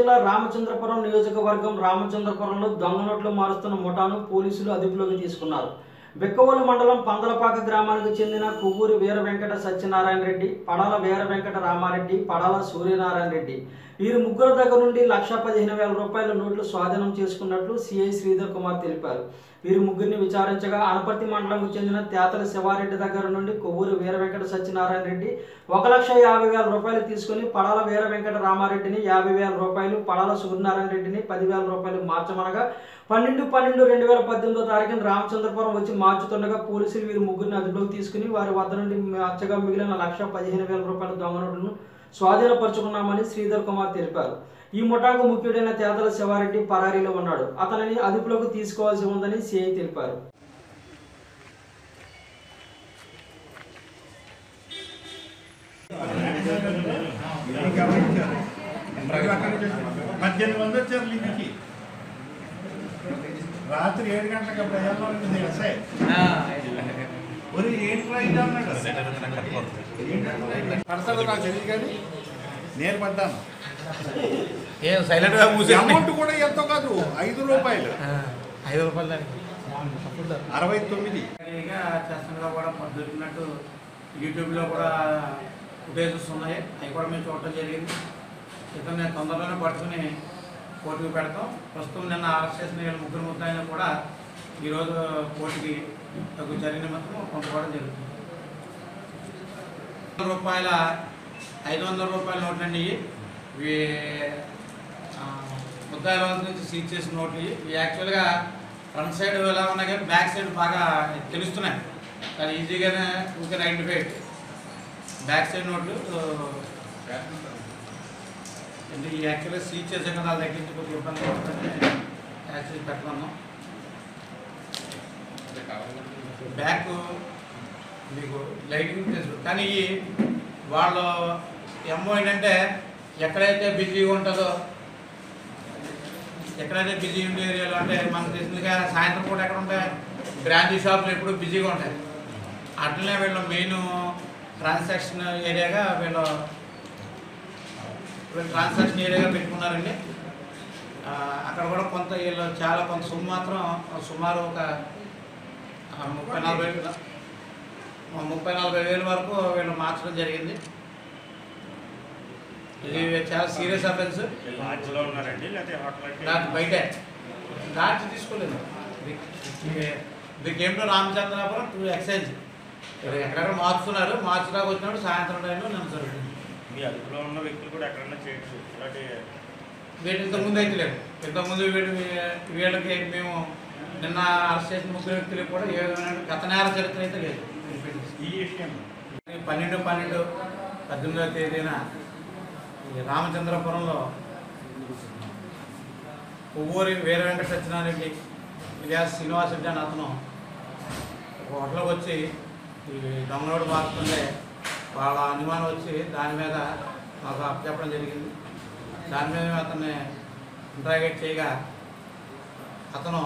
జిల్లా రామచంద్రపురం నియోజకవర్గం రామచంద్రపురంలో దొంగ నోట్లు మారుస్తున్న ముఠాను పోలీసులు అదుపులోకి తీసుకున్నారు బెక్కవోలు మండలం పందలపాక గ్రామానికి చెందిన కొవ్వూరి వీర వెంకట సత్యనారాయణ రెడ్డి పడాల వీర వెంకట రామారెడ్డి పడాల సూర్యనారాయణ రెడ్డి వీరు ముగ్గురు దగ్గర నుండి లక్ష పదిహేను వేల రూపాయల నోట్లు స్వాధీనం చేసుకున్నట్లు సిఐ శ్రీధర్ కుమార్ తెలిపారు వీరు ముగ్గురిని విచారించగా అనపర్తి మండలంకు చెందిన తేతల శివారెడ్డి దగ్గర నుండి కొవ్వూరు వీర వెంకట సత్యనారాయణ రెడ్డి ఒక లక్ష యాభై వేల రూపాయలు తీసుకుని పడాల వీర వెంకట రామారెడ్డిని యాభై వేల రూపాయలు పడాల సూర్యనారాయణ రెడ్డిని పదివేల రూపాయలు మార్చమనగా పన్నెండు పన్నెండు రెండు వేల పద్దెనిమిదో తారీఖున రామచంద్రపురం వచ్చి మార్చుతుండగా పోలీసులు వీరు ముగ్గురిని అదుపులోకి తీసుకుని వారి వద్ద నుండి అచ్చగా మిగిలిన లక్ష పదిహేను వేల రూపాయల దొంగ నోట్లను స్వాధీనపరుచుకున్నామని శ్రీధర్ కుమార్ తెలిపారు ఈ ముఠాకు ముఖ్యుడైన తేదల శివారెడ్డి పరారీలో ఉన్నాడు అతనిని అదుపులోకి తీసుకోవాల్సి ఉందని సిఐ తెలిపారు పద్దెనిమిది మంది వచ్చారు లింక్కి రాత్రి ఏడు గంటలకు అప్పుడు వెళ్ళాలి ఎస్ఐ ఒరి ఏంట్రా ఇది అన్నాడు పడతాడు నాకు తెలియదు కానీ నేను పడ్డాను ఏం సైలెంట్ గా మూసేసి అమౌంట్ కూడా ఎంతో కాదు ఐదు రూపాయలు ఐదు రూపాయలు దానికి అరవై తొమ్మిది గా చేస్తుండగా కూడా దొరికినట్టు యూట్యూబ్లో కూడా ఫుటేజెస్ ఉన్నాయి అవి కూడా మేము చూడటం జరిగింది ఇతన్ని తొందరలోనే పట్టుకుని కోర్టుకు పెడతాం ప్రస్తుతం నిన్న అరెస్ట్ చేసిన వీళ్ళ ముగ్గురు ముద్దాయిన కూడా ఈరోజు కోర్టుకి తగు చర్య నిమిత్తం పంపుకోవడం జరుగుతుంది వందల రూపాయల ఐదు వందల రూపాయల నోట్లు అండి ఇవి. ఇవి ఆ, ముద్దాయిల వద్ద నుంచి సీజ్ చేసిన నోట్లు ఇవి. ఇవి యాక్చువల్గా ఫ్రంట్ సైడ్ ఎలా ఉన్నాయి కానీ బ్యాక్ సైడ్ బాగా తెలుస్తున్నాయి కానీ ఈజీగానే ఊరికే ఐడెంటిఫై బ్యాక్ సైడ్ నోట్లు అంటే ఈ యాక్చువల్గా సీజ్ చేసే కదా వాళ్ళ దగ్గర నుంచి కొద్దిగా ఇబ్బంది పడుతుంది యాక్చువల్లీ పెట్టమన్నాం బ్యాక్ మీకు లైటింగ్ తెలుసు కానీ ఈ వాళ్ళు ఎమ్మో ఏంటంటే ఎక్కడైతే బిజీగా ఉంటుందో ఎక్కడైతే బిజీ ఉండే ఏరియాలో అంటే మనకు తెలిసిందిగా సాయంత్రం పూట ఎక్కడ ఉంటాయి బ్రాంచీ షాపులు ఎప్పుడు బిజీగా ఉంటాయి అట్లనే వీళ్ళు మెయిన్ ట్రాన్సాక్షన్ ఏరియాగా వీళ్ళు వీళ్ళు ట్రాన్సాక్షన్ ఏరియాగా పెట్టుకున్నారండి ఆ, అక్కడ కూడా కొంత వీళ్ళు చాలా కొంత సొమ్ము మాత్రం సుమారు ఒక ఆ, ముప్పై నలభై ఆ, ముప్పై నలభై వేల వరకు వీళ్ళు మార్చడం జరిగింది ఇది చాలా సీరియస్ అఫెన్స్ లాడ్జ్లో ఉన్నారండి లేకపోతే హోటల్ దాని బయటే దాచి తీసుకోలేదు దీనికి ఏమిటో రామచంద్రాపురం టూ ఎక్సైజ్ ఎక్కడెక్కడ మార్చుతున్నారు మార్చుదాకా వచ్చినప్పుడు సాయంత్రం టైంలో నన్ను జరుగుతుంది మీ అదుపులో ఉన్న వ్యక్తులు కూడా ఎక్కడన్నా చేయొచ్చు ఇలాంటి వీళ్ళు ఇంతకుముందు అయితే లేదు ఇంతకుముందు వీళ్ళు వీళ్ళకి మేము నిన్న అరెస్ట్ చేసిన ముగ్గురు వ్యక్తులకు కూడా ఏ విధమైన గత నేర చరిత్ర అయితే లేదు ఈ విషయం పన్నెండు పన్నెండు పద్దెనిమిదవ తేదీన ఈ రామచంద్రపురంలో కొవ్వూరి వీర వెంకట సత్యనారాయణ ఇలియాస్ శ్రీనివాస్ రెడ్డి అని అతను ఒక హోటల్కి వచ్చి ఈ దొంగలోడు మారుతుండే వాళ్ళ అనుమానం వచ్చి దాని మీద మాకు అప్పచెప్పడం జరిగింది దాని మీద మేము అతన్ని ఇంట్రాగేట్ చేయగా అతను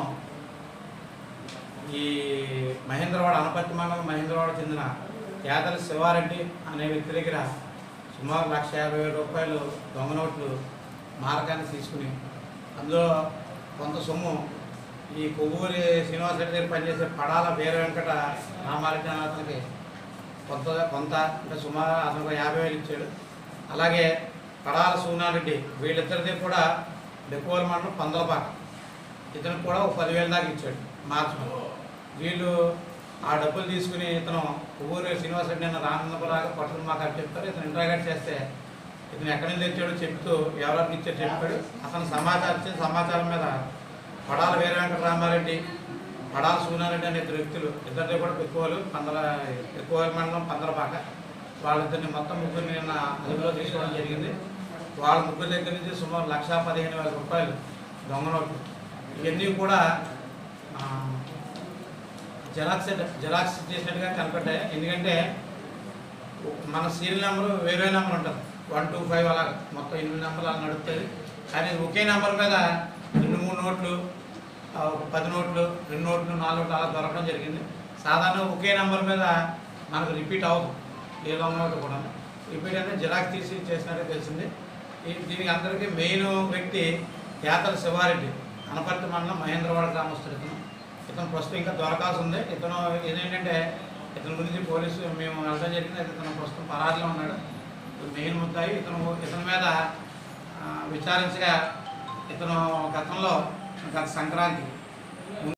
ఈ మహేంద్రవాడ అనపర్తి మండలం మహేంద్రవాడ చెందిన యాదల శివారెడ్డి అనే వ్యక్తి దగ్గర సుమారు లక్ష యాభై వేల రూపాయలు దొంగ నోట్లు మారకాన్ని తీసుకుని అందులో కొంత సొమ్ము ఈ కొవ్వూరి శ్రీనివాసరెడ్డి దగ్గర పనిచేసే పడాల వీర వెంకట రామారెడ్డి అనే అతనికి కొంత కొంత అంటే సుమారు అతను ఒక యాభై వేలు ఇచ్చాడు అలాగే పడాల సూనారెడ్డి వీళ్ళిద్దరిది కూడా డెకోవల్ మండలం పందలపాక ఇతనికి కూడా ఒక పదివేల దాకా ఇచ్చాడు మార్చమని వీళ్ళు ఆ డబ్బులు తీసుకుని ఇతను ఊరు శ్రీనివాసరెడ్డి అన్న రానందపురాగా పట్టుకుని మాకు అది చెప్తారు ఇతను ఇంట్రాగేట్ చేస్తే ఇతను ఎక్కడి నుంచి తెచ్చాడో చెప్తూ ఎవరికి ఇచ్చాడు చెప్పాడు అతను సమాచారం ఇచ్చిన సమాచారం మీద పడాల వీర వెంకట రామారెడ్డి పడాల సూనారెడ్డి అనే ఇద్దరు వ్యక్తులు ఇద్దరితో కూడా పెక్కువలు పందల పెక్కువల మండలం పందలపాక వాళ్ళిద్దరిని మొత్తం ముగ్గురిని నిన్న అదుపులో తీసుకోవడం జరిగింది వాళ్ళ ముగ్గురు దగ్గర నుంచి సుమారు లక్షా పదిహేను వేల రూపాయలు దొంగ నోట్లు ఇవన్నీ కూడా ఆ, జెరాక్స్ జెరాక్స్ చేసినట్టుగా కనపడ్డాయి ఎందుకంటే మన సీరియల్ నెంబర్ వేరే నెంబర్ ఉంటుంది వన్ టూ ఫైవ్ అలా మొత్తం ఎనిమిది నెంబర్లు అలా నడుస్తుంది కానీ ఒకే నెంబర్ మీద రెండు మూడు నోట్లు ఆ, ఒక పది నోట్లు రెండు నోట్లు నాలుగు నోట్లు అలా దొరకడం జరిగింది సాధారణ ఒకే నెంబర్ మీద మనకు రిపీట్ అవ్వదు ఏ దొంగ నోటు కూడా రిపీట్ అంటే జిరాక్స్ తీసి చేసినట్టే తెలిసింది ఈ- దీనికి అందరికీ మెయిన్ వ్యక్తి యాతల శివారెడ్డి అనపర్తి మండలం మహేంద్రవాడ గ్రామస్తుడు ఇతను ఇతను ప్రస్తుతం ఇంకా దొరకాల్సి ఉంది ఇతను ఏంటంటే ఇతని గురించి పోలీసు మేము వెళ్ళడం జరిగింది అయితే ఇతను ప్రస్తుతం పరాజీలో ఉన్నాడు మెయిన్ ముద్దాయి ఇతను ఇతని మీద ఆ, విచారించగా ఇతను గతంలో గత సంక్రాంతి